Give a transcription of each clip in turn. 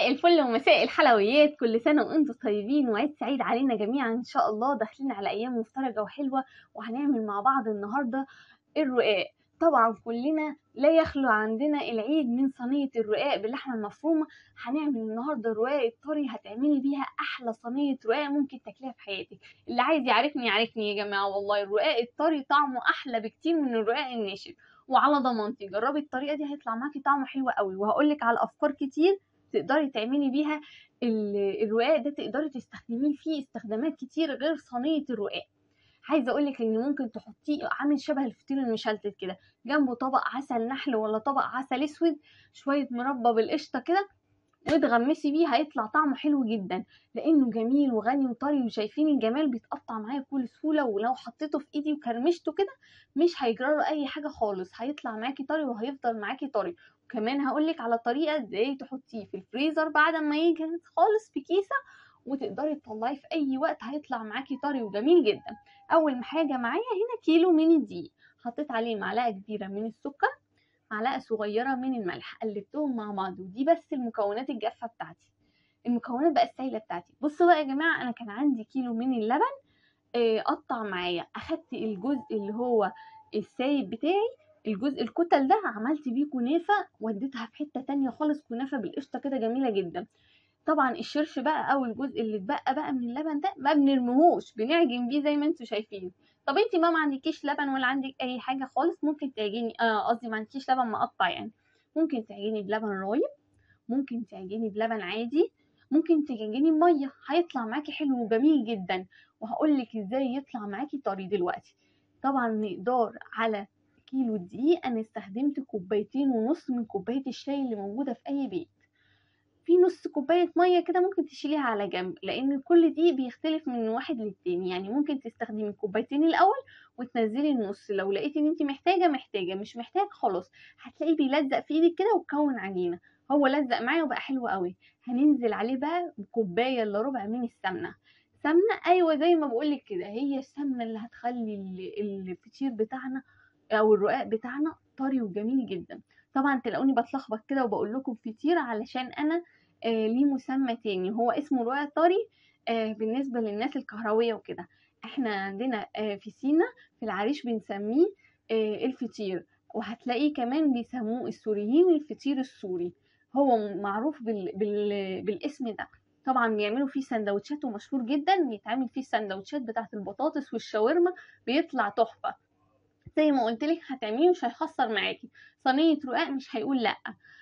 مساء الفل ومساء الحلويات كل سنة وانتم طيبين وعيد سعيد علينا جميعا ان شاء الله داخلين على ايام مفترجة وحلوة وهنعمل مع بعض النهاردة الرقاق طبعا كلنا لا يخلو عندنا العيد من صينية الرقاق باللحمة المفرومة هنعمل النهاردة الرقاق الطري هتعملي بيها احلى صينية رقاق ممكن تاكليها في حياتك اللي عايز يعرفني يعرفني يا جماعة والله الرقاق الطري طعمه احلى بكتير من الرقاق الناشف وعلى ضمانتي جربي الطريقة دي هيطلع معاكي طعمه حلو قوي وهقولك على افكار كتير تقدري تعملي بيها ال- الرقاق ده تقدري تستخدميه فيه استخدامات كتير غير صينية الرقاق عايزه اقولك ان ممكن تحطيه عامل شبه الفطير المشلتت كده جنبه طبق عسل نحل ولا طبق عسل اسود شويه مربى بالقشطه كده وتغمسي بيه هيطلع طعمه حلو جدا لانه جميل وغني وطري وشايفين الجمال بيتقطع معايا بكل سهوله ولو حطيته في ايدي وكرمشته كده مش هيجراله اي حاجه خالص هيطلع معاكي طري وهيفضل معاكي طري وكمان هقولك على طريقه ازاي تحطيه في الفريزر بعد ما يجهز خالص في كيسه وتقدري تطلعيه في اي وقت هيطلع معاكي طري وجميل جدا اول حاجه معايا هنا كيلو من الدقيق حطيت عليه معلقه كبيره من السكر معلقه صغيره من الملح قلبتهم مع بعض ودي بس المكونات الجافه بتاعتي المكونات بقى السايله بتاعتي بصوا بقى يا جماعه انا كان عندي كيلو من اللبن آه، قطع معايا اخدت الجزء اللي هو السايب بتاعي الجزء الكتل ده عملت بيه كنافه وديتها في حته تانية خالص كنافه بالقشطه كده جميله جدا طبعا الشرش بقى او الجزء اللي اتبقى بقى من اللبن ده ما بنرميهوش بنعجن بيه زي ما انتوا شايفين طب انت بقى ما عندكيش لبن ولا عندك اي حاجه خالص ممكن تعجني اه قصدي ما عندكيش لبن مقطع يعني ممكن تعجني بلبن رايب ممكن تعجني بلبن عادي ممكن تعجني بميه هيطلع معاكي حلو وجميل جدا وهقولك ازاي يطلع معاكي طري دلوقتي طبعا مقدار على كيلو دقيق انا استخدمت كوبايتين ونص من كوبايه الشاي اللي موجوده في اي بيت في نص كوباية مية كده ممكن تشيليها على جنب لأن كل دي بيختلف من واحد للتاني يعني ممكن تستخدمي كوبايتين الأول وتنزلي النص لو لقيتي ان انت محتاجة محتاجة مش محتاج خلاص هتلاقيه بيلزق في ايدك كده وتكون عجينة هو لزق معايا وبقى حلو قوي هننزل عليه بقى بكوباية الا ربع من السمنة سمنة ايوه زي ما بقولك كده هي السمنة اللي هتخلي ال- الفطير بتاعنا او الرقاق بتاعنا طري وجميل جدا طبعا تلاقوني بتلخبط كده وبقول لكم فطير علشان انا آه ليه مسمى تاني هو اسمه رقاق طري آه بالنسبة للناس الكهروية وكده احنا عندنا آه في سينا في العريش بنسميه آه الفطير وهتلاقيه كمان بيسموه السوريين الفطير السوري هو معروف بال... بال... بالاسم ده طبعا بيعملوا فيه سندوتشات ومشهور جدا بيتعمل فيه السندوتشات بتاعت البطاطس والشاورما بيطلع تحفة زي ما قلت لك هتعمليه مش هيخسر معاكي صينية رقاق مش هيقول لأ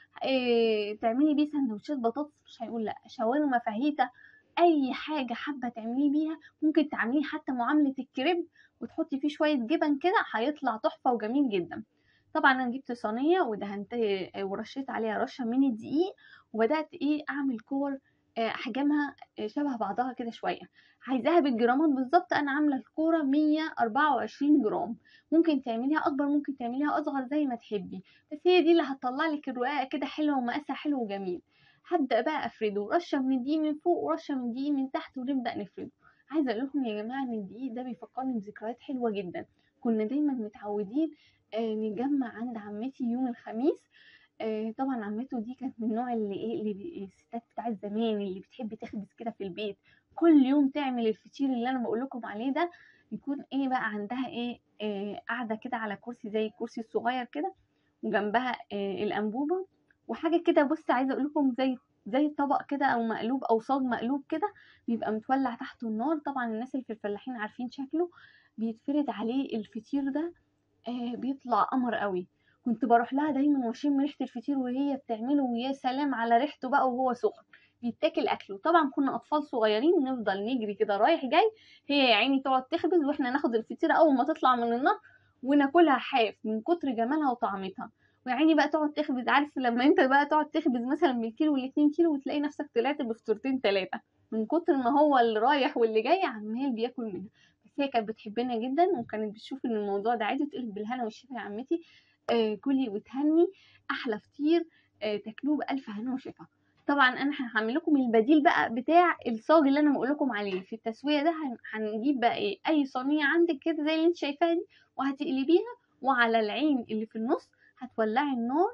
إيه تعملي بيه سندوتشات بطاطس مش هيقول لا شاورما فاهيتا اي حاجه حابه تعمليه بيها ممكن تعمليه حتى معامله الكريب وتحطي فيه شويه جبن كده هيطلع تحفه وجميل جدا طبعا انا جبت صينيه ودهنت ورشيت عليها رشه من الدقيق وبدات ايه اعمل كور آه، احجامها آه، شبه بعضها كده شويه عايزاها بالجرامات بالظبط انا عامله الكوره 124 جرام ممكن تعمليها اكبر ممكن تعمليها اصغر زي ما تحبي بس هي دي اللي هتطلع لك الرقاق كده حلوه ومقاسها حلو وجميل هبدا بقى افرده رشه من الدقيق من فوق ورشه من الدقيق من تحت ونبدا نفرده عايزه اقول لكم يا جماعه ان الدقيق ده بيفكرني بذكريات حلوه جدا كنا دايما متعودين آه نتجمع عند عمتي يوم الخميس آه طبعا عمته دي كانت من النوع اللي ايه اللي بي- الستات بتاعت زمان اللي بتحب تخبز كده في البيت كل يوم تعمل الفطير اللي انا بقول لكم عليه ده يكون ايه بقى عندها ايه, إيه قاعده كده على كرسي زي الكرسي الصغير كده وجنبها آه، الانبوبه وحاجه كده بص عايزه اقول لكم زي زي طبق كده او مقلوب او صاج مقلوب كده بيبقى متولع تحته النار طبعا الناس اللي في الفلاحين عارفين شكله بيتفرد عليه الفطير ده آه بيطلع قمر قوي كنت بروح لها دايما واشم ريحه الفطير وهي بتعمله ويا سلام على ريحته بقى وهو سخن بيتاكل اكله طبعا كنا اطفال صغيرين نفضل نجري كده رايح جاي هي يا عيني تقعد تخبز واحنا ناخد الفطيره اول ما تطلع من النار وناكلها حاف من كتر جمالها وطعمتها ويا عيني بقى تقعد تخبز عارف لما انت بقى تقعد تخبز مثلا بالكيلو والاتنين كيلو وتلاقي نفسك طلعت بفطيرتين تلاتة من كتر ما هو اللي رايح واللي جاي عمال بياكل منها بس هي كانت بتحبنا جدا وكانت بتشوف ان الموضوع ده عادي تقولك بالهنا والشفا يا عمتي آه كلي وتهني احلى فطير آه تاكلوه بالف هنا وشفا طبعا انا هعمل لكم البديل بقى بتاع الصاج اللي انا بقول لكم عليه في التسويه ده هن- هنجيب بقى ايه اي صينيه عندك كده زي اللي انت شايفاها دي وهتقلبيها وعلى العين اللي في النص هتولعي النار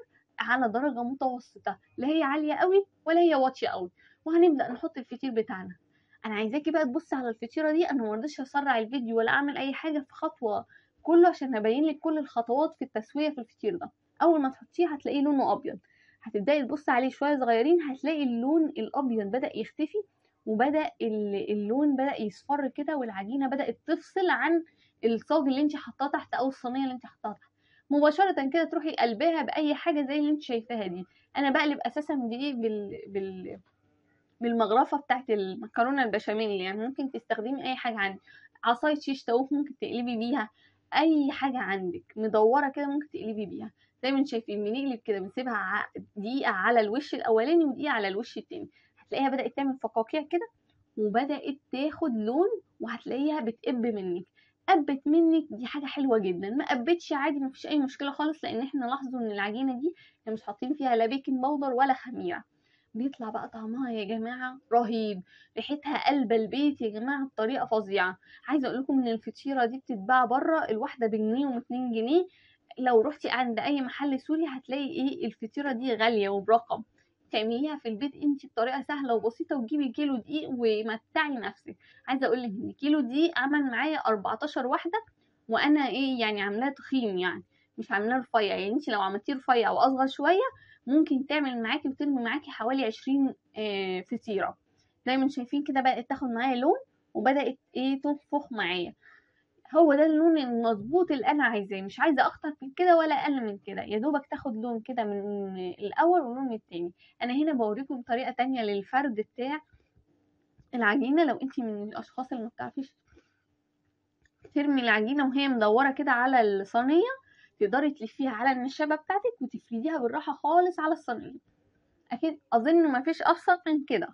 على درجة متوسطة لا هي عالية قوي ولا هي واطية قوي وهنبدأ نحط الفطير بتاعنا انا عايزاكي بقى تبصي على الفطيرة دي انا مرضتش اسرع الفيديو ولا اعمل اي حاجة في خطوة كله عشان ابين لك كل الخطوات في التسوية في الفطير ده اول ما تحطيه هتلاقيه لونه ابيض هتبداي تبصي عليه شوية صغيرين هتلاقي اللون الابيض بدأ يختفي وبدأ اللون بدأ يصفر كده والعجينة بدأت تفصل عن الصاج اللي انت حطاه تحت او الصينيه اللي انت حطاها تحت مباشره كده تروحي قلبها باي حاجه زي اللي انت شايفاها دي انا بقلب اساسا دي بال... بال... بالمغرفه بتاعت المكرونه البشاميل يعني ممكن تستخدمي اي حاجه عندك عصايه شيش طاووق ممكن تقلبي بيها اي حاجه عندك مدوره كده ممكن تقلبي بيها زي ما انتم شايفين بنقلب كده بنسيبها دقيقه على الوش الاولاني ودقيقه على الوش التاني هتلاقيها بدات تعمل فقاقيع كده وبدات تاخد لون وهتلاقيها بتقب منك قبت منك دي حاجه حلوه جدا ما قبتش عادي ما فيش اي مشكله خالص لان احنا لاحظوا ان العجينه دي احنا مش حاطين فيها لا بيكنج باودر ولا خميره بيطلع بقى طعمها يا جماعه رهيب ريحتها قلب البيت يا جماعه بطريقه فظيعه عايزه اقول لكم ان الفطيره دي بتتباع بره الواحده بجنيه واتنين جنيه لو رحتي عند اي محل سوري هتلاقي ايه الفطيره دي غاليه وبرقم تعمليها في البيت انت بطريقه سهله وبسيطه وتجيبي كيلو دقيق ومتعي نفسك عايزه اقول لك ان كيلو دقيق عمل معايا 14 واحده وانا ايه يعني عاملاه تخين يعني مش عاملاه رفيع يعني انت لو عملتيه رفيع واصغر شويه ممكن تعمل معاكي وترمي معاكي حوالي 20 آه فطيره زي ما شايفين كده بدات تاخد معايا لون وبدات ايه تنفخ معايا هو ده اللون المظبوط اللي انا عايزاه مش عايزه اكتر من كده ولا اقل من كده يا دوبك تاخد لون كده من الاول واللون من التاني انا هنا بوريكم طريقه تانية للفرد بتاع العجينه لو انت من الاشخاص اللي ما بتعرفيش ترمي العجينه وهي مدوره كده على الصينيه تقدري تلفيها على النشابه بتاعتك وتفرديها بالراحه خالص على الصينيه اكيد اظن مفيش ابسط من كده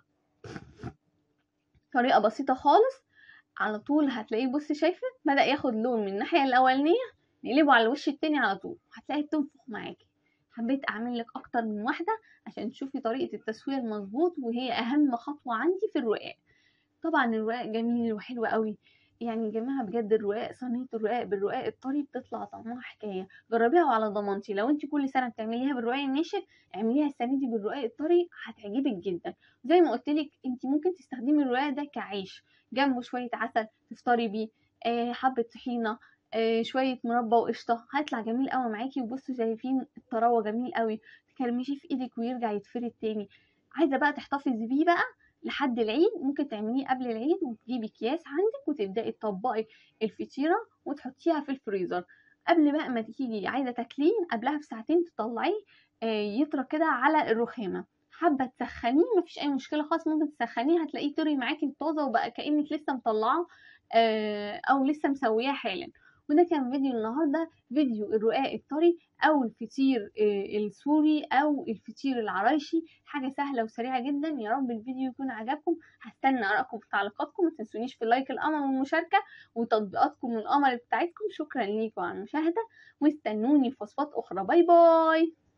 طريقه بسيطه خالص على طول هتلاقيه بصي شايفه بدا ياخد لون من الناحيه الاولانيه نقلبه على الوش التاني على طول هتلاقي تنفخ معاكي حبيت اعمل لك اكتر من واحده عشان تشوفي طريقه التسويه المظبوط وهي اهم خطوه عندي في الرقاق طبعا الرقاق جميل وحلو قوي يعني يا جماعه بجد الرقاق صينيه الرقاق بالرقاق الطري بتطلع طعمها حكايه جربيها وعلى ضمانتي لو انت كل سنه بتعمليها بالرقاق الناشف اعمليها السنه دي بالرقاق الطري هتعجبك جدا زي ما قلت لك انت ممكن تستخدمي الرقاق ده كعيش جنبه شويه عسل تفطري بيه آه حبه طحينه آه شويه مربى وقشطه هيطلع جميل قوي معاكي وبصوا شايفين الطراوه جميل قوي تكرمشيه في ايدك ويرجع يتفرد تاني عايزه بقى تحتفظي بيه بقى لحد العيد ممكن تعمليه قبل العيد وتجيبي اكياس عندك وتبداي تطبقي الفطيره وتحطيها في الفريزر قبل بقى ما تيجي عايزه تاكليه قبلها بساعتين تطلعيه يطرى كده على الرخامه حابه تسخنيه مفيش اي مشكله خالص ممكن تسخنيه هتلاقيه طري معاكي طازه وبقى كانك لسه مطلعه او لسه مسوياه حالا وده كان فيديو النهارده فيديو الرقاق الطري او الفطير السوري او الفطير العرايشي حاجه سهله وسريعه جدا يا رب الفيديو يكون عجبكم هستنى ارائكم في تعليقاتكم ما تنسونيش في لايك القمر والمشاركه وتطبيقاتكم القمر بتاعتكم شكرا ليكم على المشاهده واستنوني في وصفات اخرى باي باي